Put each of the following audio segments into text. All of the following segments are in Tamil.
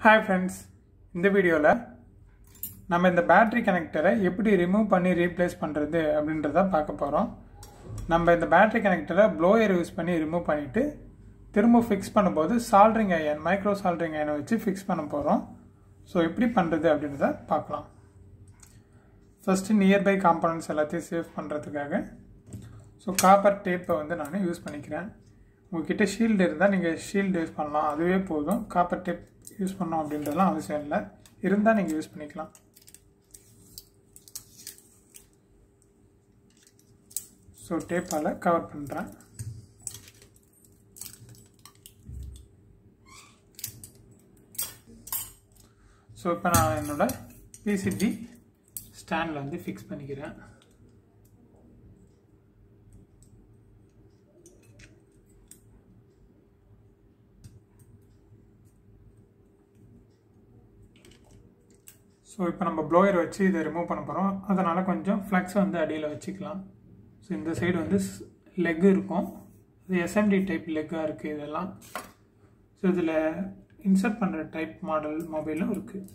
ஹாய் ஃப்ரெண்ட்ஸ் இந்த வீடியோவில் நம்ம இந்த பேட்டரி கனெக்டரை எப்படி ரிமூவ் பண்ணி ரீப்ளேஸ் பண்ணுறது அப்படின்றத பார்க்க போகிறோம் நம்ம இந்த பேட்டரி கனெக்டரை ப்ளோயர் யூஸ் பண்ணி ரிமூவ் பண்ணிவிட்டு திரும்ப ஃபிக்ஸ் பண்ணும்போது சால்ட்ரிங் அயன் மைக்ரோ சால்ட்ரிங் அயனை வச்சு ஃபிக்ஸ் பண்ண போகிறோம் ஸோ எப்படி பண்ணுறது அப்படின்றத பார்க்கலாம் ஃபஸ்ட்டு நியர்பை காம்பனன்ட்ஸ் எல்லாத்தையும் சேவ் பண்ணுறதுக்காக ஸோ காப்பர் டேப்பை வந்து நான் யூஸ் பண்ணிக்கிறேன் உங்ககிட்ட ஷீல்டு இருந்தால் நீங்கள் ஷீல்டு யூஸ் பண்ணலாம் அதுவே போதும் காப்பர் டேப் யூஸ் பண்ணோம் அப்படின்றதுலாம் அவசியம் இல்லை இருந்தால் நீங்கள் யூஸ் பண்ணிக்கலாம் ஸோ டேப்பால் கவர் பண்ணுறேன் ஸோ இப்போ நான் என்னோட பிசிபி ஸ்டாண்டில் வந்து ஃபிக்ஸ் பண்ணிக்கிறேன் ஸோ இப்போ நம்ம ப்ளோயர் வச்சு இதை ரிமூவ் பண்ண போகிறோம் அதனால் கொஞ்சம் ஃப்ளக்ஸ் வந்து அடியில் வச்சுக்கலாம் ஸோ இந்த சைடு வந்து லெக் இருக்கும் இது எஸ்எம்டி டைப் லெக்காக இருக்குது இதெல்லாம் ஸோ இதில் இன்சர்ட் பண்ணுற டைப் மாடல் மொபைலும் இருக்குது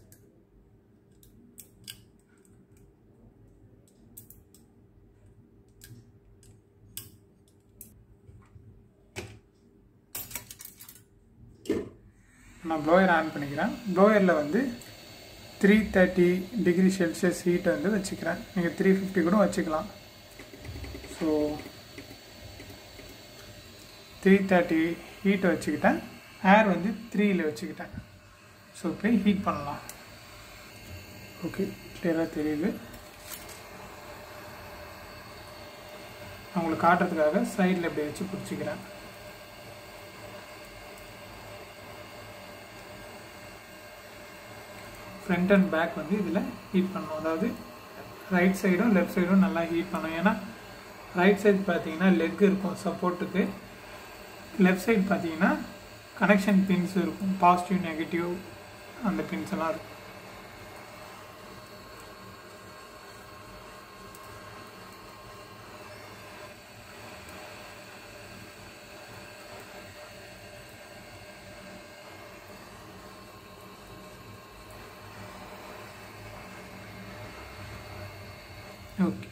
நான் ப்ளோயர் ஆன் பண்ணிக்கிறேன் ப்ளோயரில் வந்து த்ரீ தேர்ட்டி டிகிரி செல்சியஸ் ஹீட்டை வந்து வச்சுக்கிறேன் நீங்கள் த்ரீ ஃபிஃப்டி கூட வச்சுக்கலாம் ஸோ த்ரீ தேர்ட்டி ஹீட்டை வச்சுக்கிட்டேன் ஏர் வந்து த்ரீயில் வச்சுக்கிட்டேன் ஸோ போய் ஹீட் பண்ணலாம் ஓகே கிளியராக தெரியுது நான் உங்களுக்கு காட்டுறதுக்காக சைடில் இப்படி வச்சு பிடிச்சிக்கிறேன் ஃப்ரண்ட் அண்ட் பேக் வந்து இதில் ஹீட் பண்ணணும் அதாவது ரைட் சைடும் லெஃப்ட் சைடும் நல்லா ஹீட் பண்ணணும் ஏன்னா ரைட் சைடு பார்த்தீங்கன்னா லெக் இருக்கும் சப்போர்ட்டுக்கு லெஃப்ட் சைடு பார்த்தீங்கன்னா கனெக்ஷன் பின்ஸ் இருக்கும் பாசிட்டிவ் நெகட்டிவ் அந்த பின்ஸ் எல்லாம் இருக்கும் ஓகே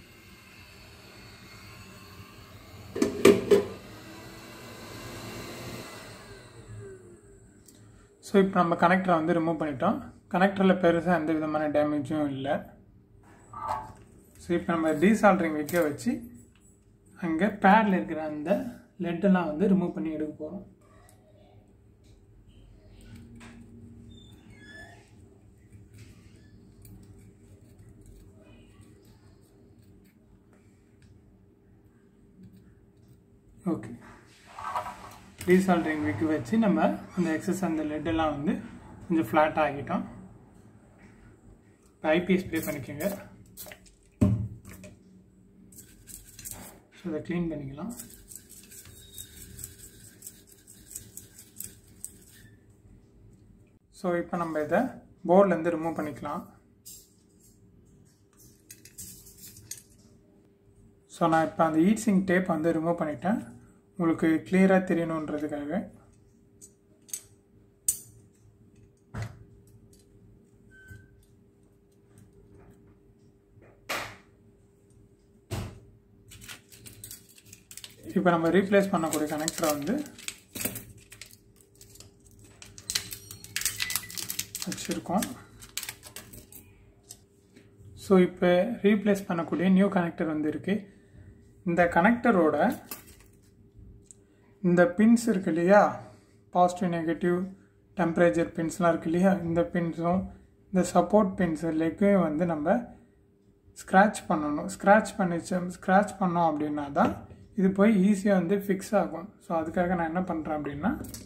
ஸோ இப்போ நம்ம கனெக்டரை வந்து ரிமூவ் பண்ணிட்டோம் கனெக்டரில் பெருசாக எந்த விதமான டேமேஜும் இல்லை ஸோ இப்போ நம்ம டீசால்ட்ரிங் வைக்க வச்சு அங்கே பேடில் இருக்கிற அந்த லெட்டெல்லாம் வந்து ரிமூவ் பண்ணி எடுக்க போகிறோம் ஓகே டீசால்ட்ரிங் விக்கு வச்சு நம்ம அந்த எக்ஸஸ் அந்த லெட்டெல்லாம் வந்து கொஞ்சம் ஃப்ளாட் ஆகிட்டோம் ஐபி ஸ்ப்ரே பண்ணிக்கோங்க ஸோ இதை க்ளீன் பண்ணிக்கலாம் ஸோ இப்போ நம்ம இதை போர்ட்லேருந்து ரிமூவ் பண்ணிக்கலாம் ஸோ நான் இப்போ அந்த ஈட் சிங் டேப் வந்து ரிமூவ் பண்ணிட்டேன் உங்களுக்கு கிளியராக தெரியணுன்றதுக்காக இப்போ நம்ம ரீப்ளேஸ் பண்ணக்கூடிய கனெக்டரை வந்து வச்சுருக்கோம் ஸோ இப்போ ரீப்ளேஸ் பண்ணக்கூடிய நியூ கனெக்டர் வந்து இருக்குது இந்த கனெக்டரோட இந்த பின்ஸ் இருக்கு இல்லையா பாசிட்டிவ் நெகட்டிவ் டெம்பரேச்சர் பின்ஸ்லாம் இருக்கு இல்லையா இந்த பின்ஸும் இந்த சப்போர்ட் பின்ஸ் லெக்கையும் வந்து நம்ம ஸ்க்ராட்ச் பண்ணணும் ஸ்க்ராட்ச் பண்ணிச்சு ஸ்க்ராட்ச் பண்ணோம் அப்படின்னா தான் இது போய் ஈஸியாக வந்து ஃபிக்ஸ் ஆகும் ஸோ அதுக்காக நான் என்ன பண்ணுறேன் அப்படின்னா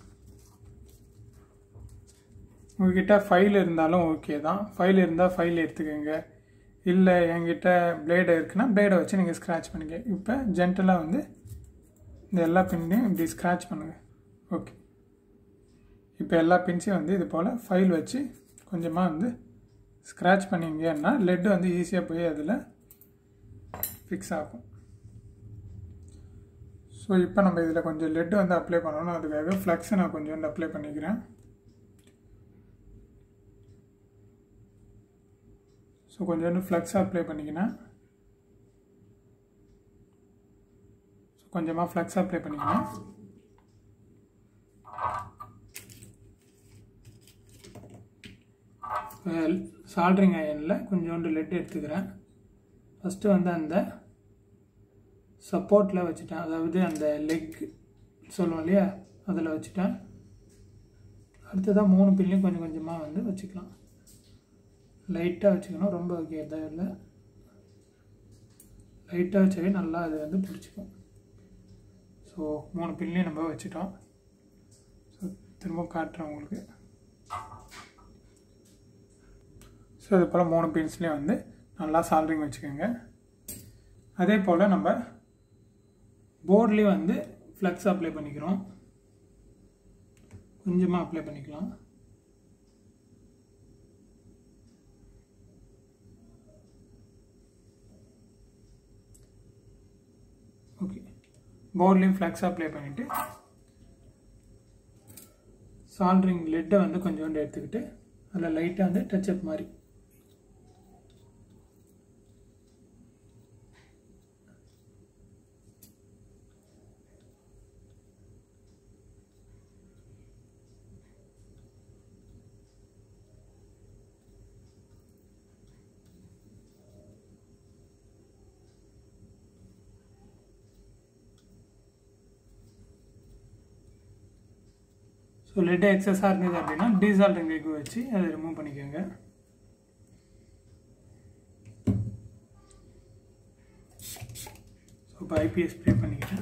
உங்ககிட்ட ஃபைல் இருந்தாலும் ஓகே தான் ஃபைல் இருந்தால் ஃபைல் எடுத்துக்கோங்க இல்லை என்கிட்ட பிளேடு இருக்குன்னா பிளேடை வச்சு நீங்கள் ஸ்க்ராட்ச் பண்ணிக்க இப்போ ஜென்டலாக வந்து இந்த எல்லா பின்னையும் இப்படி ஸ்க்ராட்ச் பண்ணுங்கள் ஓகே இப்போ எல்லா பின்ஸையும் வந்து இது போல் ஃபைல் வச்சு கொஞ்சமாக வந்து ஸ்க்ராட்ச் பண்ணிங்கன்னா லெட்டு வந்து ஈஸியாக போய் அதில் ஃபிக்ஸ் ஆகும் ஸோ இப்போ நம்ம இதில் கொஞ்சம் லெட் வந்து அப்ளை பண்ணணும் அதுக்காக ஃப்ளக்ஸை நான் கொஞ்சம் வந்து அப்ளை பண்ணிக்கிறேன் ஸோ கொஞ்சோண்டு ஃப்ளக்ஸ் அப்ளை பண்ணிக்கினேன் ஸோ கொஞ்சமாக ஃப்ளக்ஸ் அப்ளை பண்ணிக்கினேன் சால்ட்ரிங் அயனில் கொஞ்சோண்டு லெட் எடுத்துக்கிறேன் ஃபஸ்ட்டு வந்து அந்த சப்போர்ட்டில் வச்சுட்டேன் அதாவது அந்த லெக் சொல்லுவோம் இல்லையா அதில் வச்சுட்டேன் அடுத்ததாக மூணு பில்லையும் கொஞ்சம் கொஞ்சமாக வந்து வச்சுக்கலாம் லைட்டாக வச்சுக்கணும் ரொம்ப ஓகே இதாக இல்லை லைட்டாக வச்சாவே நல்லா அது வந்து பிடிச்சிக்கும் ஸோ மூணு பில்லையும் நம்ம வச்சுட்டோம் ஸோ திரும்ப காட்டுறேன் உங்களுக்கு ஸோ இது போல் மூணு பின்ஸ்லேயும் வந்து நல்லா சால்ட்ரிங் வச்சுக்கோங்க அதே போல் நம்ம போர்ட்லேயும் வந்து ஃப்ளக்ஸ் அப்ளை பண்ணிக்கிறோம் கொஞ்சமாக அப்ளை பண்ணிக்கலாம் ஓகே போர்ட்லேயும் ஃப்ளக்ஸ் அப்ளை பண்ணிவிட்டு சால்ட்ரிங் லெட்டை வந்து கொஞ்சோண்டு எடுத்துக்கிட்டு அதில் லைட்டாக வந்து டச்சப் மாதிரி ஸோ லெட் எக்ஸஸாக இருந்தது அப்படின்னா டீசால்ட்ரிங் லிக் வச்சு அதை ரிமூவ் பண்ணிக்கோங்க ஸோ இப்போ ஐபிஎஸ் ஸ்ப்ரே பண்ணிக்கிறேன்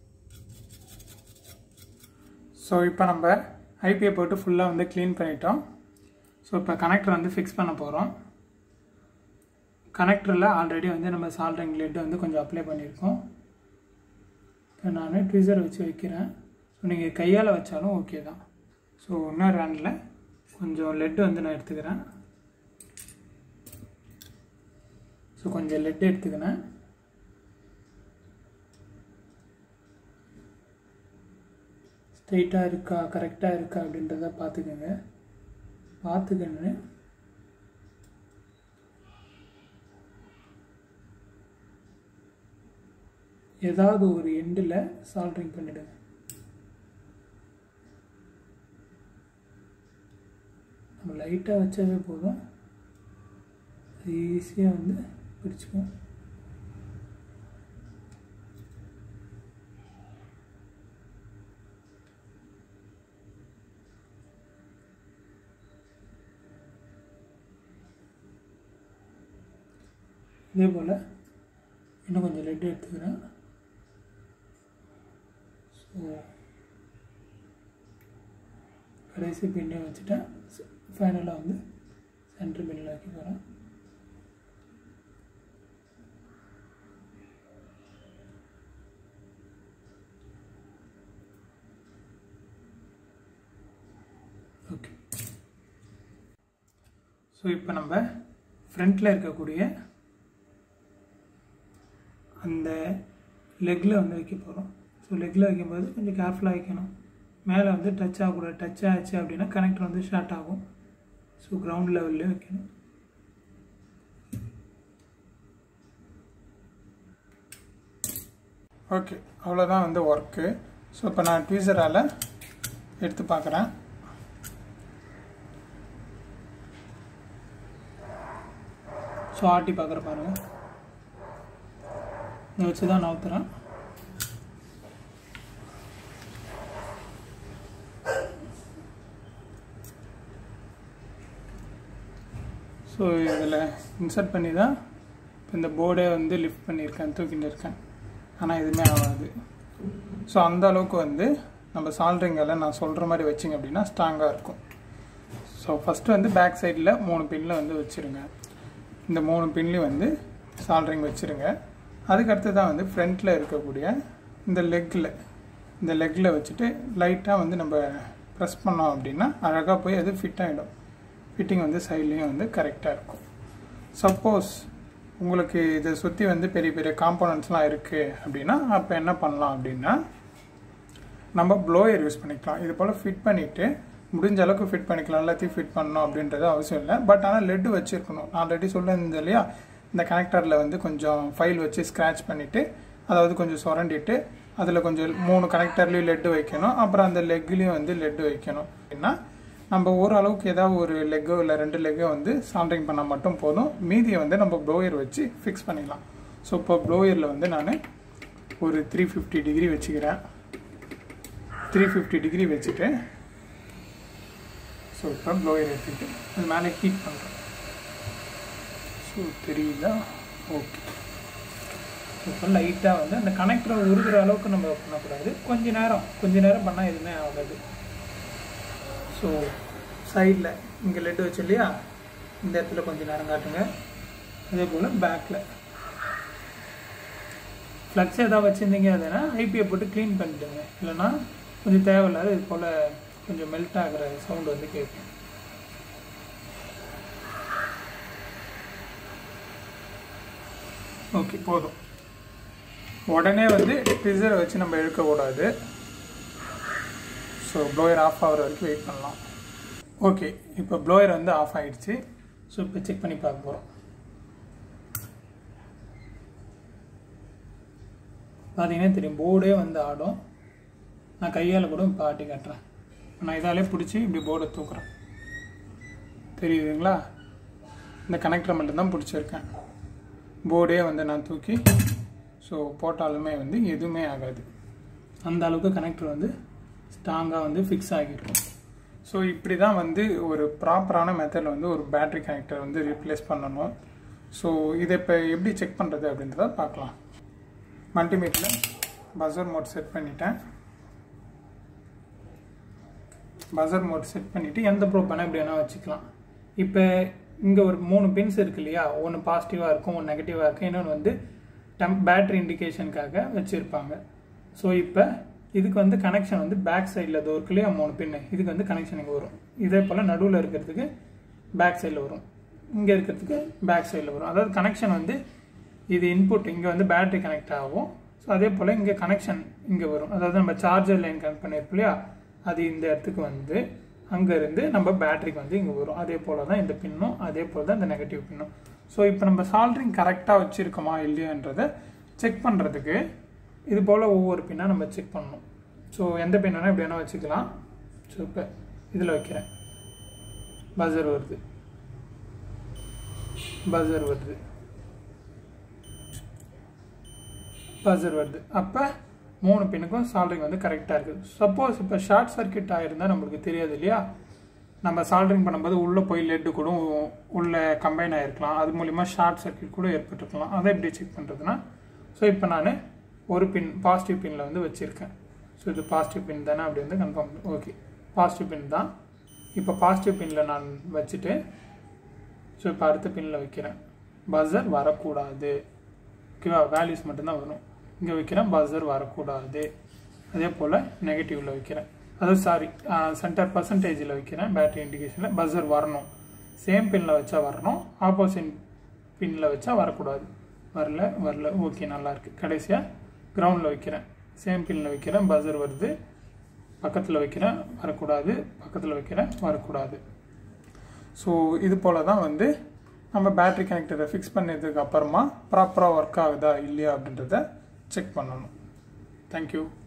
ஸோ இப்போ நம்ம ஐபிஐ போட்டு ஃபுல்லாக வந்து க்ளீன் பண்ணிட்டோம் ஸோ இப்போ கனெக்டர் வந்து ஃபிக்ஸ் பண்ண போகிறோம் கனெக்டரில் ஆல்ரெடி வந்து நம்ம சால்ட்ரிங் லெட் வந்து கொஞ்சம் அப்ளை பண்ணியிருக்கோம் இப்போ நான் ட்விசர் வச்சு வைக்கிறேன் ஸோ நீங்கள் கையால் வச்சாலும் ஓகே தான் ஸோ இன்னொரு ரேண்டில் கொஞ்சம் லெட்டு வந்து நான் எடுத்துக்கிறேன் ஸோ கொஞ்சம் லெட் எடுத்துக்கினேன் ஸ்ட்ரெயிட்டாக இருக்கா கரெக்டாக இருக்கா அப்படின்றத பார்த்துக்கோங்க பார்த்துக்கன்னு ஏதாவது ஒரு எண்டில் சால்ட்ரிங் பண்ணிவிடுங்க நம்ம லைட்டாக வச்சாவே போதும் அது ஈஸியாக வந்து பிடிச்சிக்கும் இதே போல் இன்னும் கொஞ்சம் லெட் எடுத்துக்கிறேன் ஸோ கடைசி பின்னே வச்சுட்டேன் ஃபைனலாக வந்து சென்டர் பின்னில் வைக்க போகிறேன் ஓகே ஸோ இப்போ நம்ம ஃப்ரண்ட்டில் இருக்கக்கூடிய அந்த லெக்கில் வந்து வைக்க போகிறோம் ஸோ லெக்கில் வைக்கும்போது கொஞ்சம் கேர்ஃபுல்லாக வைக்கணும் மேலே வந்து டச் ஆகக்கூடாது டச் ஆச்சு அப்படின்னா கனெக்டர் வந்து ஷார்ட் ஆகும் ஸோ கிரவுண்ட் லெவல்லே வைக்கணும் ஓகே அவ்வளோதான் வந்து ஒர்க்கு ஸோ இப்போ நான் ட்வீசரால் எடுத்து பார்க்குறேன் ஸோ ஆட்டி பார்க்குற பாருங்கள் இதை வச்சு தான் நவுத்துறேன் ஸோ இதில் இன்சர்ட் பண்ணி தான் இப்போ இந்த போர்டே வந்து லிஃப்ட் பண்ணியிருக்கேன் தூக்கிட்டு இருக்கேன் ஆனால் எதுவுமே ஆகாது ஸோ அந்த அளவுக்கு வந்து நம்ம சால்ட்ரிங்கெல்லாம் நான் சொல்கிற மாதிரி வச்சிங்க அப்படின்னா ஸ்ட்ராங்காக இருக்கும் ஸோ ஃபஸ்ட்டு வந்து பேக் சைடில் மூணு பின்னில் வந்து வச்சுருங்க இந்த மூணு பின்லையும் வந்து சால்ட்ரிங் வச்சுருங்க அதுக்கடுத்து தான் வந்து ஃப்ரண்ட்டில் இருக்கக்கூடிய இந்த லெக்கில் இந்த லெக்கில் வச்சுட்டு லைட்டாக வந்து நம்ம ப்ரெஸ் பண்ணோம் அப்படின்னா அழகாக போய் அது ஃபிட் ஆகிடும் ஃபிட்டிங் வந்து சைட்லேயும் வந்து கரெக்டாக இருக்கும் சப்போஸ் உங்களுக்கு இதை சுற்றி வந்து பெரிய பெரிய காம்போனன்ட்ஸ்லாம் இருக்குது அப்படின்னா அப்போ என்ன பண்ணலாம் அப்படின்னா நம்ம ப்ளோயர் யூஸ் பண்ணிக்கலாம் இது போல் ஃபிட் பண்ணிவிட்டு முடிஞ்ச அளவுக்கு ஃபிட் பண்ணிக்கலாம் எல்லாத்தையும் ஃபிட் பண்ணணும் அப்படின்றது அவசியம் இல்லை பட் ஆனால் லெட்டு வச்சுருக்கணும் நான் ஆல்ரெடி சொல்லியிருந்தேன் இல்லையா இந்த கனெக்டரில் வந்து கொஞ்சம் ஃபைல் வச்சு ஸ்க்ராட்ச் பண்ணிவிட்டு அதாவது கொஞ்சம் சுரண்டிட்டு அதில் கொஞ்சம் மூணு கனெக்டர்லேயும் லெட்டு வைக்கணும் அப்புறம் அந்த லெக்லேயும் வந்து லெட்டு வைக்கணும் அப்படின்னா நம்ம ஓரளவுக்கு ஏதாவது ஒரு லெக்கோ இல்லை ரெண்டு லெக்கோ வந்து சால்ட்ரிங் பண்ணால் மட்டும் போதும் மீதியை வந்து நம்ம ப்ளோயர் வச்சு ஃபிக்ஸ் பண்ணிடலாம் ஸோ இப்போ ப்ளோயரில் வந்து நான் ஒரு த்ரீ ஃபிஃப்டி டிகிரி வச்சுக்கிறேன் த்ரீ ஃபிஃப்டி டிகிரி வச்சுட்டு ஸோ இப்போ ப்ளோயர் எடுத்துக்கிட்டு அது மேலே ஹீட் பண்ணுறேன் ஸோ தெரியுதா ஓகே இப்போ லைட்டாக வந்து அந்த கனெக்டரை உருகிற அளவுக்கு நம்ம பண்ணக்கூடாது கொஞ்ச நேரம் கொஞ்ச நேரம் பண்ணால் எதுவுமே ஆகாது ஸோ சைடில் இங்கே லெட் வச்சு இல்லையா இந்த இடத்துல கொஞ்சம் நேரம் காட்டுங்க அதே போல் பேக்கில் ஃப்ளக்ஸ் எதாவது வச்சுருந்தீங்க அதுனா ஐபியை போட்டு க்ளீன் பண்ணிட்டுங்க இல்லைன்னா கொஞ்சம் தேவையில்லாத இது போல் கொஞ்சம் மெல்ட் ஆகிற சவுண்டு வந்து கேட்கும் ஓகே போதும் உடனே வந்து ட்ரிசரை வச்சு நம்ம இழுக்கக்கூடாது ஸோ ப்ளோயர் ஆஃப் ஆகிற வரைக்கும் வெயிட் பண்ணலாம் ஓகே இப்போ ப்ளோயர் வந்து ஆஃப் ஆகிடுச்சு ஸோ இப்போ செக் பண்ணி பார்க்க போகிறோம் பார்த்தீங்கன்னா தெரியும் போர்டே வந்து ஆடும் நான் கையால் கூட இப்போ ஆட்டி காட்டுறேன் நான் இதாலே பிடிச்சி இப்படி போர்டை தூக்குறேன் தெரியுதுங்களா இந்த கனெக்டரை மட்டும்தான் பிடிச்சிருக்கேன் போர்டே வந்து நான் தூக்கி ஸோ போட்டாலுமே வந்து எதுவுமே ஆகாது அந்த அளவுக்கு கனெக்டர் வந்து ஸ்ட்ராங்காக வந்து ஃபிக்ஸ் ஆகிருக்கும் ஸோ இப்படி தான் வந்து ஒரு ப்ராப்பரான மெத்தடில் வந்து ஒரு பேட்ரி கனெக்டர் வந்து ரீப்ளேஸ் பண்ணணும் ஸோ இதை இப்போ எப்படி செக் பண்ணுறது அப்படின்றத பார்க்கலாம் மல்டிமீட்டரில் பஸர் மோட் செட் பண்ணிட்டேன் பஸர் மோட் செட் பண்ணிவிட்டு எந்த ப்ரோப் வேணால் இப்படி வேணால் வச்சுக்கலாம் இப்போ இங்கே ஒரு மூணு பின்ஸ் இருக்கு இல்லையா ஒன்று பாசிட்டிவாக இருக்கும் ஒன்று நெகட்டிவாக இருக்கும் இன்னொன்று வந்து டெம் பேட்ரி இண்டிகேஷனுக்காக வச்சுருப்பாங்க ஸோ இப்போ இதுக்கு வந்து கனெக்ஷன் வந்து பேக் சைடில் இது இருக்கு இல்லையா மூணு பின்னு இதுக்கு வந்து கனெக்ஷன் இங்கே வரும் இதே போல் நடுவில் இருக்கிறதுக்கு பேக் சைடில் வரும் இங்கே இருக்கிறதுக்கு பேக் சைடில் வரும் அதாவது கனெக்ஷன் வந்து இது இன்புட் இங்கே வந்து பேட்டரி கனெக்ட் ஆகும் ஸோ அதே போல் இங்கே கனெக்ஷன் இங்கே வரும் அதாவது நம்ம சார்ஜர் லைன் கனெக்ட் பண்ணியிருப்போம் இல்லையா அது இந்த இடத்துக்கு வந்து அங்கேருந்து நம்ம பேட்டரிக்கு வந்து இங்கே வரும் அதே போல் தான் இந்த பின்னும் அதே போல் தான் இந்த நெகட்டிவ் பின்னும் ஸோ இப்போ நம்ம சால்ட்ரிங் கரெக்டாக வச்சுருக்கோமா இல்லையான்றதை செக் பண்ணுறதுக்கு இது போல் ஒவ்வொரு பின்னாக நம்ம செக் பண்ணணும் ஸோ எந்த பின் வேணால் இப்படி வேணால் வச்சுக்கலாம் ஸோ இப்போ இதில் வைக்கிறேன் பஸர் வருது பஸர் வருது பஸர் வருது அப்போ மூணு பின்னுக்கும் சால்ட்ரிங் வந்து கரெக்டாக இருக்குது சப்போஸ் இப்போ ஷார்ட் சர்க்கியூட் ஆகிருந்தால் நம்மளுக்கு தெரியாது இல்லையா நம்ம சால்ட்ரிங் பண்ணும்போது உள்ளே போய் லெட்டு கூட உள்ளே கம்பைன் ஆகிருக்கலாம் அது மூலிமா ஷார்ட் சர்க்கியூட் கூட ஏற்பட்டுருக்கலாம் அதை எப்படி செக் பண்ணுறதுன்னா ஸோ இப்போ நான் ஒரு பின் பாசிட்டிவ் பின்னில் வந்து வச்சுருக்கேன் ஸோ இது பாசிட்டிவ் பின் தானே அப்படி வந்து கன்ஃபார்ம் ஓகே பாசிட்டிவ் பின் தான் இப்போ பாசிட்டிவ் பின்னில் நான் வச்சுட்டு ஸோ இப்போ அடுத்த பின்னில் வைக்கிறேன் பஸர் வரக்கூடாது ஓகேவா வேல்யூஸ் மட்டும்தான் வரும் இங்கே வைக்கிறேன் பஸர் வரக்கூடாது அதே போல் நெகட்டிவில் வைக்கிறேன் அதாவது சாரி சென்டர் பர்சன்டேஜில் வைக்கிறேன் பேட்டரி இண்டிகேஷனில் பஸர் வரணும் சேம் பின்னில் வச்சா வரணும் ஆப்போசிட் பின்னில் வச்சா வரக்கூடாது வரல வரல ஓகே நல்லாயிருக்கு கடைசியாக கிரவுண்டில் வைக்கிறேன் சேம் பின்னில் வைக்கிறேன் பஸர் வருது பக்கத்தில் வைக்கிறேன் வரக்கூடாது பக்கத்தில் வைக்கிறேன் வரக்கூடாது ஸோ இது போல் தான் வந்து நம்ம பேட்ரி கனெக்டரை ஃபிக்ஸ் பண்ணதுக்கு அப்புறமா ப்ராப்பராக ஒர்க் ஆகுதா இல்லையா அப்படின்றத செக் பண்ணணும் தேங்க்யூ